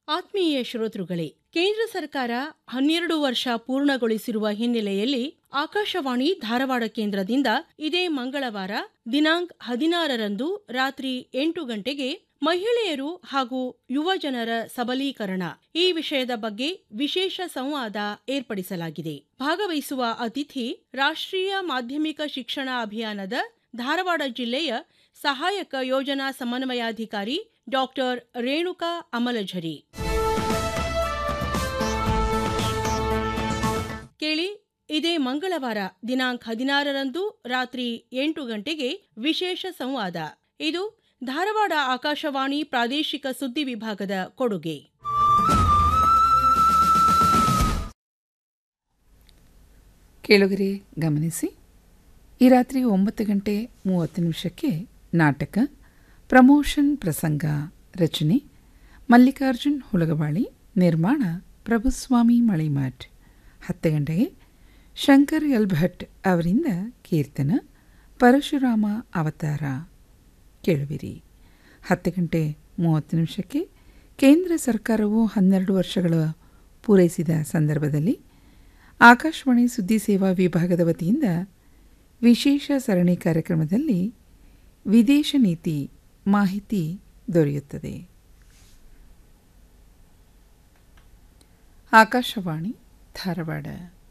ಆತ್ಮೀಯ ಶ್ರೋತೃಗಳೇ ಕೇಂದ್ರ ಸರ್ಕಾರ ಹನ್ನೆರಡು ವರ್ಷ ಪೂರ್ಣಗೊಳಿಸಿರುವ ಹಿನ್ನೆಲೆಯಲ್ಲಿ ಆಕಾಶವಾಣಿ ಧಾರವಾಡ ಕೇಂದ್ರದಿಂದ ಇದೇ ಮಂಗಳವಾರ ದಿನಾಂಕ ಹದಿನಾರರಂದು ರಾತ್ರಿ ಎಂಟು ಗಂಟೆಗೆ ಮಹಿಳೆಯರು ಹಾಗೂ ಯುವ ಜನರ ಸಬಲೀಕರಣ ಈ ವಿಷಯದ ಬಗ್ಗೆ ವಿಶೇಷ ಸಂವಾದ ಏರ್ಪಡಿಸಲಾಗಿದೆ ಭಾಗವಹಿಸುವ ಅತಿಥಿ ರಾಷ್ಟ್ರೀಯ ಮಾಧ್ಯಮಿಕ ಶಿಕ್ಷಣ ಅಭಿಯಾನದ ಧಾರವಾಡ ಜಿಲ್ಲೆಯ ಸಹಾಯಕ ಯೋಜನಾ ಸಮನ್ವಯಾಧಿಕಾರಿ ಡಾಕ್ಟರ್ ರೇಣುಕಾ ಅಮಲಝರಿ ಕೇಳಿ ಇದೇ ಮಂಗಳವಾರ ದಿನಾಂಕ ಹದಿನಾರರಂದು ರಾತ್ರಿ ಎಂಟು ಗಂಟೆಗೆ ವಿಶೇಷ ಸಂವಾದ ಇದು ಧಾರವಾಡ ಆಕಾಶವಾಣಿ ಪ್ರಾದೇಶಿಕ ಸುದ್ದಿ ವಿಭಾಗದ ಕೊಡುಗೆ ಕೇಳುಗರೆ ಗಮನಿಸಿ ಈ ರಾತ್ರಿ ಒಂಬತ್ತು ಗಂಟೆ ಮೂವತ್ತು ನಿಮಿಷಕ್ಕೆ ನಾಟಕ ಪ್ರಮೋಷನ್ ಪ್ರಸಂಗ ರಚನೆ ಮಲ್ಲಿಕಾರ್ಜುನ್ ಹುಲಗವಾಳಿ ನಿರ್ಮಾಣ ಪ್ರಭುಸ್ವಾಮಿ ಮಳಿಮಠ್ ಹತ್ತು ಗಂಟೆಗೆ ಶಂಕರ್ ಎಲ್ ಭಟ್ ಅವರಿಂದ ಕೀರ್ತನ ಪರಶುರಾಮ ಅವತಾರ ಕೇಳುವಿರಿ ಹತ್ತು ಗಂಟೆ ಮೂವತ್ತು ನಿಮಿಷಕ್ಕೆ ಕೇಂದ್ರ ಸರ್ಕಾರವು ಹನ್ನೆರಡು ವರ್ಷಗಳ ಪೂರೈಸಿದ ಸಂದರ್ಭದಲ್ಲಿ ಆಕಾಶವಾಣಿ ಸುದ್ದಿ ಸೇವಾ ವಿಭಾಗದ ವತಿಯಿಂದ ವಿಶೇಷ ಸರಣಿ ಕಾರ್ಯಕ್ರಮದಲ್ಲಿ ವಿದೇಶ ನೀತಿ ಮಾಹಿತಿ ದೊರೆಯುತ್ತದೆ ಆಕಾಶವಾಣಿ ಧಾರವಾಡ